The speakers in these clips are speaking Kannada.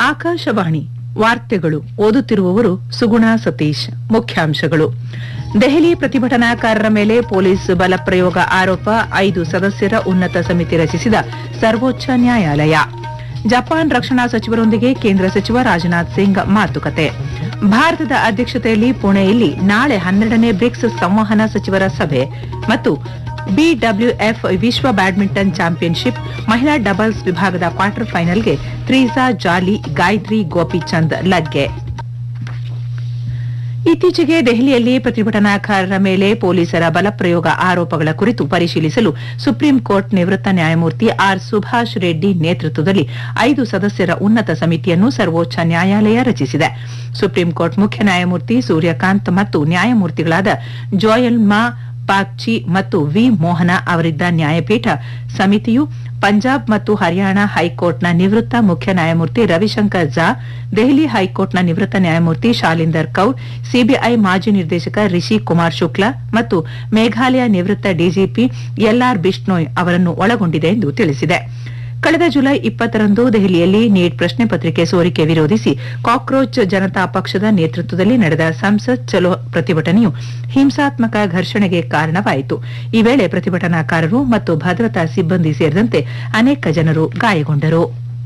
ಆಕಾಶವಾಣಿ ವಾರ್ತೆಗಳು ಓದುತ್ತಿರುವವರು ಸುಗುಣ ಸತೀಶ್ ಮುಖ್ಯಾಂಶಗಳು ದೆಹಲಿ ಪ್ರತಿಭಟನಾಕಾರರ ಮೇಲೆ ಪೊಲೀಸ್ ಬಲಪ್ರಯೋಗ ಆರೋಪ ಐದು ಸದಸ್ಯರ ಉನ್ನತ ಸಮಿತಿ ರಚಿಸಿದ ಸರ್ವೋಚ್ಚ ನ್ಯಾಯಾಲಯ ಜಪಾನ್ ರಕ್ಷಣಾ ಸಚಿವರೊಂದಿಗೆ ಕೇಂದ್ರ ಸಚಿವ ರಾಜನಾಥ್ ಸಿಂಗ್ ಮಾತುಕತೆ ಭಾರತದ ಅಧ್ಯಕ್ಷತೆಯಲ್ಲಿ ಪುಣೆಯಲ್ಲಿ ನಾಳೆ ಹನ್ನೆರಡನೇ ಬ್ರಿಕ್ಸ್ ಸಂವಹನ ಸಚಿವರ ಸಭೆ ಮತ್ತು ಬಿಡಬ್ಲ್ಯೂಎಫ್ ವಿಶ್ವ ಬ್ಯಾಡ್ಮಿಂಟನ್ ಚಾಂಪಿಯನ್ಶಿಪ್ ಮಹಿಳಾ ಡಬಲ್ಸ್ ವಿಭಾಗದ ಕ್ವಾರ್ಟರ್ ಫೈನಲ್ಗೆ ತ್ರೀಸಾ ಜಾಲಿ ಗಾಯತ್ರಿ ಗೋಪಿಚಂದ್ ಲಗ್ಗೆ ಇತ್ತೀಚೆಗೆ ದೆಹಲಿಯಲ್ಲಿ ಪ್ರತಿಭಟನಾಕಾರರ ಮೇಲೆ ಪೊಲೀಸರ ಬಲಪ್ರಯೋಗ ಆರೋಪಗಳ ಕುರಿತು ಪರಿಶೀಲಿಸಲು ಸುಪ್ರೀಂ ಕೋರ್ಟ್ ನಿವೃತ್ತ ನ್ಯಾಯಮೂರ್ತಿ ಆರ್ ಸುಭಾಷ್ ರೆಡ್ಡಿ ನೇತೃತ್ವದಲ್ಲಿ ಐದು ಸದಸ್ಯರ ಉನ್ನತ ಸಮಿತಿಯನ್ನು ಸರ್ವೋಚ್ಚ ನ್ಯಾಯಾಲಯ ರಚಿಸಿದೆ ಸುಪ್ರೀಂ ಕೋರ್ಟ್ ಮುಖ್ಯ ನ್ಯಾಯಮೂರ್ತಿ ಸೂರ್ಯಕಾಂತ್ ಮತ್ತು ನ್ಯಾಯಮೂರ್ತಿಗಳಾದ ಜೋಯಲ್ಮಾ ಪಾಕ್ಚಿ ಮತ್ತು ವಿ ಮೋಹನ ಅವರಿದ್ದ ನ್ಯಾಯಪೀಠ ಸಮಿತಿಯು ಪಂಜಾಬ್ ಮತ್ತು ಹರಿಯಾಣ ಹೈಕೋರ್ಟ್ನ ನಿವೃತ್ತ ಮುಖ್ಯ ನ್ಯಾಯಮೂರ್ತಿ ರವಿಶಂಕರ್ ಝಾ ದೆಹಲಿ ಹೈಕೋರ್ಟ್ನ ನಿವೃತ್ತ ನ್ಯಾಯಮೂರ್ತಿ ಶಾಲಿಂದರ್ ಕೌರ್ ಸಿಬಿಐ ಮಾಜಿ ನಿರ್ದೇಶಕ ರಿಷಿ ಕುಮಾರ್ ಶುಕ್ಲಾ ಮತ್ತು ಮೇಘಾಲಯ ನಿವೃತ್ತ ಡಿಜಿಪಿ ಎಲ್ಆರ್ ಬಿಷ್ಣೋಯ್ ಅವರನ್ನು ಒಳಗೊಂಡಿದೆ ಎಂದು ತಿಳಿಸಿದೆ ಕಳೆದ ಜುಲೈ ಇಪ್ಪತ್ತರಂದು ದೆಹಲಿಯಲ್ಲಿ ನೀಟ್ ಪ್ರಶ್ನೆ ಪತ್ರಿಕೆ ಸೋರಿಕೆ ವಿರೋಧಿಸಿ ಕಾಕ್ರೋಚ್ ಜನತಾ ಪಕ್ಷದ ನೇತೃತ್ವದಲ್ಲಿ ನಡೆದ ಸಂಸತ್ ಚಲೋ ಪ್ರತಿಭಟನೆಯು ಹಿಂಸಾತ್ಮಕ ಘರ್ಷಣೆಗೆ ಕಾರಣವಾಯಿತು ಈ ವೇಳೆ ಪ್ರತಿಭಟನಾಕಾರರು ಮತ್ತು ಭದ್ರತಾ ಸಿಬ್ಬಂದಿ ಸೇರಿದಂತೆ ಅನೇಕ ಜನರು ಗಾಯಗೊಂಡರು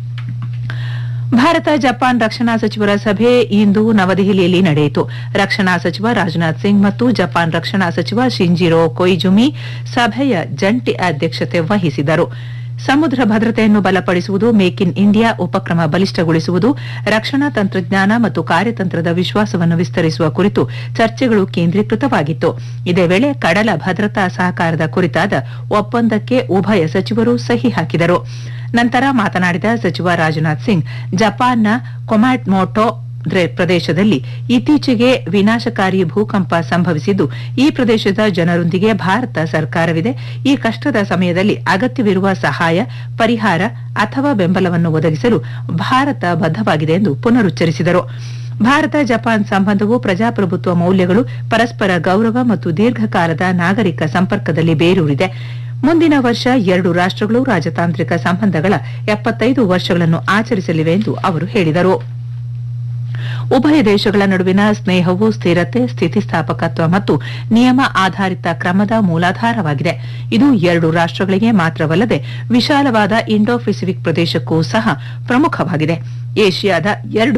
ಭಾರತ ಜಪಾನ್ ರಕ್ಷಣಾ ಸಚಿವರ ಸಭೆ ಇಂದು ನವದೆಹಲಿಯಲ್ಲಿ ನಡೆಯಿತು ರಕ್ಷಣಾ ಸಚಿವ ರಾಜನಾಥ್ ಸಿಂಗ್ ಮತ್ತು ಜಪಾನ್ ರಕ್ಷಣಾ ಸಚಿವ ಶಿಂಜಿರೋ ಕೊಯ್ಜುಮಿ ಸಭೆಯ ಜಂಟಿ ಅಧ್ಯಕ್ಷತೆ ವಹಿಸಿದರು ಸಮುದ್ರ ಭದ್ರತೆಯನ್ನು ಬಲಪಡಿಸುವುದು ಮೇಕ್ ಇನ್ ಇಂಡಿಯಾ ಉಪಕ್ರಮ ಬಲಿಷ್ಠಗೊಳಿಸುವುದು ರಕ್ಷಣಾ ತಂತ್ರಜ್ಞಾನ ಮತ್ತು ಕಾರ್ಯತಂತ್ರದ ವಿಶ್ವಾಸವನ್ನು ವಿಸ್ತರಿಸುವ ಕುರಿತು ಚರ್ಚೆಗಳು ಕೇಂದ್ರೀಕೃತವಾಗಿತ್ತು ಇದೇ ವೇಳೆ ಕಡಲ ಭದ್ರತಾ ಸಹಕಾರದ ಕುರಿತಾದ ಒಪ್ಪಂದಕ್ಕೆ ಉಭಯ ಸಚಿವರು ಸಹಿ ಹಾಕಿದರು ನಂತರ ಮಾತನಾಡಿದ ಸಚಿವ ರಾಜನಾಥ್ ಸಿಂಗ್ ಜಪಾನ್ನ ಕೊಮ್ಯಾಟ್ಮೋಟೋ ಪ್ರದೇಶದಲ್ಲಿ ಇತ್ತೀಚೆಗೆ ವಿನಾಶಕಾರಿ ಭೂಕಂಪ ಸಂಭವಿಸಿದ್ದು ಈ ಪ್ರದೇಶದ ಜನರೊಂದಿಗೆ ಭಾರತ ಸರ್ಕಾರವಿದೆ ಈ ಕಷ್ಟದ ಸಮಯದಲ್ಲಿ ಅಗತ್ಯವಿರುವ ಸಹಾಯ ಪರಿಹಾರ ಅಥವಾ ಬೆಂಬಲವನ್ನು ಒದಗಿಸಲು ಭಾರತ ಬದ್ಧವಾಗಿದೆ ಎಂದು ಪುನರುಚ್ಚರಿಸಿದರು ಭಾರತ ಜಪಾನ್ ಸಂಬಂಧವು ಪ್ರಜಾಪ್ರಭುತ್ವ ಮೌಲ್ಯಗಳು ಪರಸ್ಪರ ಗೌರವ ಮತ್ತು ದೀರ್ಘಕಾಲದ ನಾಗರಿಕ ಸಂಪರ್ಕದಲ್ಲಿ ಬೇರೂರಿದೆ ಮುಂದಿನ ವರ್ಷ ಎರಡು ರಾಷ್ಟಗಳು ರಾಜತಾಂತ್ರಿಕ ಸಂಬಂಧಗಳ ಎಪ್ಪತ್ತೈದು ವರ್ಷಗಳನ್ನು ಆಚರಿಸಲಿವೆ ಎಂದು ಅವರು ಹೇಳಿದರು ಉಭಯ ದೇಶಗಳ ನಡುವಿನ ಸ್ನೇಹವು ಸ್ಥಿರತೆ ಸ್ಥಿತಿಸ್ಥಾಪಕತ್ವ ಮತ್ತು ನಿಯಮ ಆಧಾರಿತ ಕ್ರಮದ ಮೂಲಾಧಾರವಾಗಿದೆ ಇದು ಎರಡು ರಾಷ್ಟಗಳಿಗೆ ಮಾತ್ರವಲ್ಲದೆ ವಿಶಾಲವಾದ ಇಂಡೋ ಪೆಸಿಫಿಕ್ ಪ್ರದೇಶಕ್ಕೂ ಸಹ ಪ್ರಮುಖವಾಗಿದೆ ಏಷ್ಯಾದ ಎರಡು